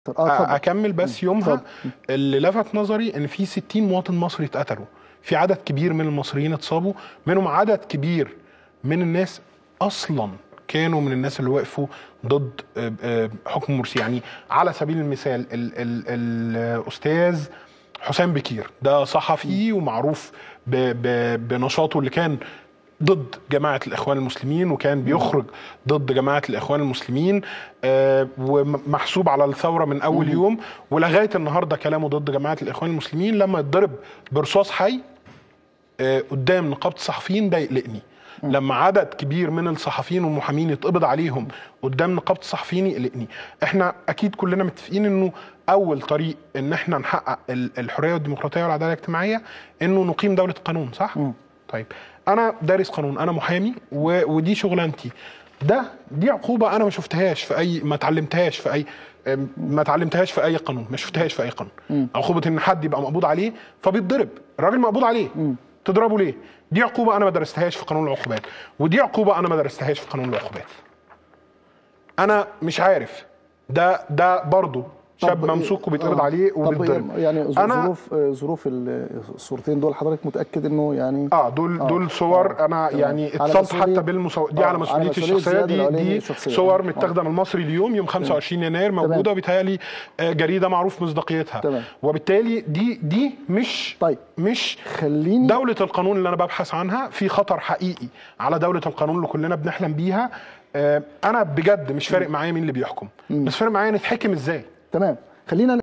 اه اتفضل اكمل بس يومها اتفضل. اللي لفت نظري ان في 60 مواطن مصري اتقتلوا في عدد كبير من المصريين اتصابوا منهم عدد كبير من الناس اصلا كانوا من الناس اللي وقفوا ضد آه، آه، حكم مرسي يعني على سبيل المثال ال- ال- الاستاذ حسام بكير ده صحفي ومعروف ب- ب- بنشاطه اللي كان ضد جماعة الإخوان المسلمين وكان بيخرج ضد جماعة الإخوان المسلمين آه، ومحسوب على الثورة من أول يوم ولغاية النهاردة كلامه ضد جماعة الإخوان المسلمين لما يتضرب برصاص حي آه، قدام نقابة الصحفيين ده يقلقني لما عدد كبير من الصحفيين والمحامين يتقبض عليهم قدام نقابة الصحفيين يقلقني احنا اكيد كلنا متفقين انه اول طريق ان احنا نحقق ال- الحرية والديمقراطية والعدالة الاجتماعية انه نقيم دولة قانون صح؟ طيب انا دارس قانون انا محامي و... ودي شغلانتي ده دي عقوبة انا ما شفتهاش في اي ما اتعلمتهاش في اي أم، ما اتعلمتهاش في اي قانون ما شفتهاش في اي قانون عقوبة ان حد يبقى مقبوض عليه فبيتضرب الراجل مقبوض عليه تضربه ليه دي عقوبة انا ما درستهاش في قانون العقوبات ودي عقوبة انا ما درستهاش في قانون العقوبات انا مش عارف ده ده برضه شاب طب- ممسوك وبيتقبض آه. عليه طب وبيتضرب يعني ظ- انا ظروف آه، ظروف ال- الصورتين دول حضرتك متاكد انه يعني اه دول آه. دول صور آه. انا تمام. يعني على اتصلت مسؤولية- حتى بالمصور دي آه، على على مسؤوليتي مسؤولية الشخصيه زياد دي العليمي دي الشخصية. صور آه. متاخده من المصري اليوم يوم 25 يناير موجوده وبالتالي آه، جريده معروف مصداقيتها تمام. وبالتالي دي دي مش طيب. مش خليني دولة القانون اللي أنا ببحث عنها في خطر حقيقي على دولة القانون اللي كلنا بنحلم بيها آه، أنا بجد مش فارق معايا مين اللي بيحكم بس فارق معايا نتحكم إزاي تمام خلينا